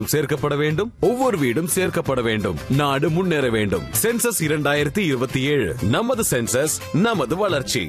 சேர்க்கப்பட வேண்டும் ஒவ்வொரு வீடும் சேர்க்கப்பட வேண்டும் நாடு முன்னேற வேண்டும் சென்சஸ் இரண்டாயிரத்தி இருபத்தி ஏழு நமது சென்சஸ் நமது வளர்ச்சி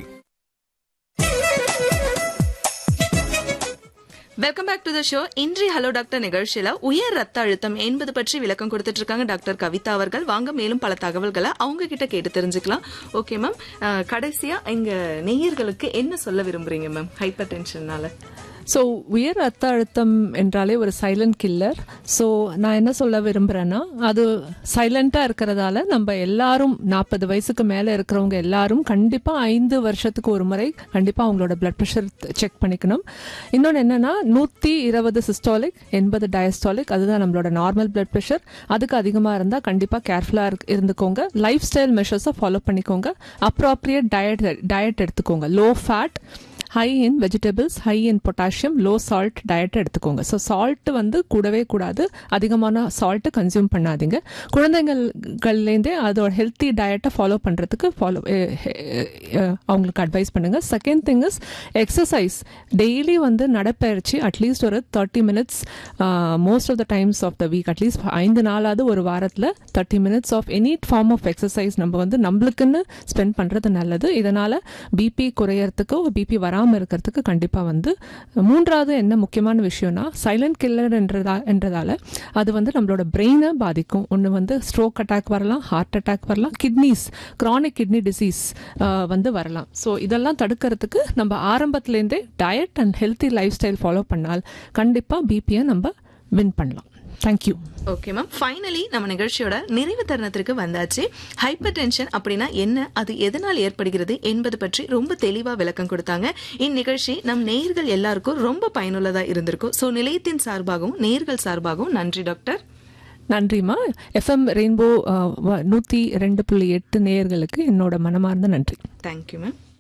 welcome back to the show இன்றைய ஹலோ டாக்டர் நிகழ்ச்சியில உயர் ரத்த அழுத்தம் என்பது பற்றி விளக்கம் கொடுத்துட்டு இருக்காங்க டாக்டர் கவிதா அவர்கள் வாங்க மேலும் பல தகவல்களை அவங்க கிட்ட கேட்டு தெரிஞ்சுக்கலாம் ஓகே மேம் கடைசியா எங்க நேயர்களுக்கு என்ன சொல்ல விரும்புறீங்க மேம் ஹைப்பர் டென்ஷன்னால ஸோ உயர் ரத்த அழுத்தம் என்றாலே ஒரு சைலண்ட் கில்லர் ஸோ நான் என்ன சொல்ல விரும்புகிறேன்னா அது சைலண்ட்டாக இருக்கிறதால நம்ம எல்லாரும் நாற்பது வயசுக்கு மேலே இருக்கிறவங்க எல்லாரும் கண்டிப்பாக ஐந்து வருஷத்துக்கு ஒரு முறை கண்டிப்பாக அவங்களோட பிளட் ப்ரெஷர் செக் பண்ணிக்கணும் இன்னொன்று என்னென்னா நூற்றி இருபது சிஸ்டாலிக் எண்பது டயஸ்டாலிக் அதுதான் நம்மளோட நார்மல் பிளட் ப்ரெஷர் அதுக்கு அதிகமாக இருந்தால் கண்டிப்பாக கேர்ஃபுல்லாக இருந்துக்கோங்க லைஃப் ஸ்டைல் மெஷர்ஸை ஃபாலோ பண்ணிக்கோங்க அப்ராப்ரியேட் டயட் டயட் எடுத்துக்கோங்க low fat high in vegetables high in potassium low salt diet எடுத்துக்கோங்க ஸோ சால்ட் வந்து கூடவே கூடாது அதிகமான சால்ட்டு கன்சியூம் பண்ணாதீங்க குழந்தைங்கள்லேருந்தே அதோட ஹெல்த்தி டயட்டை ஃபாலோ பண்ணுறதுக்கு ஃபாலோ அவங்களுக்கு அட்வைஸ் பண்ணுங்கள் second thing is exercise daily வந்து நடைப்பயிற்சி அட்லீஸ்ட் ஒரு thirty minutes most of the times of the week at least ஐந்து நாளாவது ஒரு வாரத்தில் thirty minutes of any form of exercise நம்ம வந்து நம்மளுக்குன்னு ஸ்பெண்ட் பண்ணுறது நல்லது இதனால் பிபி குறையறதுக்கு பிபி வராமல் இருக்கிறதுக்கு கண்டிப்பாக வந்து மூன்றாவது என்ன முக்கியமான விஷயம்னா சைலண்ட் கில்லர் என்றதா என்றதால அது வந்து நம்மளோட பிரெயினை பாதிக்கும் ஒன்று வந்து ஸ்ட்ரோக் அட்டாக் வரலாம் ஹார்ட் அட்டாக் வரலாம் கிட்னிஸ் க்ரானிக் கிட்னி டிசீஸ் வந்து வரலாம் ஸோ இதெல்லாம் தடுக்கிறதுக்கு நம்ம ஆரம்பத்துலேருந்தே diet and healthy lifestyle follow பண்ணால் கண்டிப்பாக பிபியை நம்ம வின் பண்ணலாம் தேங்க்யூ ஓகே மேம் ஃபைனலி நம்ம நிகழ்ச்சியோட நிறைவு தருணத்திற்கு வந்தாச்சு ஹைப்பர் டென்ஷன் அப்படின்னா என்ன அது எதனால் ஏற்படுகிறது என்பது பற்றி ரொம்ப தெளிவா விளக்கம் கொடுத்தாங்க இந்நிகழ்ச்சி நம் நேயர்கள் எல்லாருக்கும் ரொம்ப பயனுள்ளதா இருந்திருக்கும் ஸோ நிலையத்தின் சார்பாகவும் நேயர்கள் சார்பாகவும் நன்றி டாக்டர் நன்றிம்மா எஃப்எம் ரெயின்போ நூற்றி ரெண்டு புள்ளி எட்டு நேயர்களுக்கு என்னோட மனமார்ந்த நன்றி தேங்க்யூ மேம்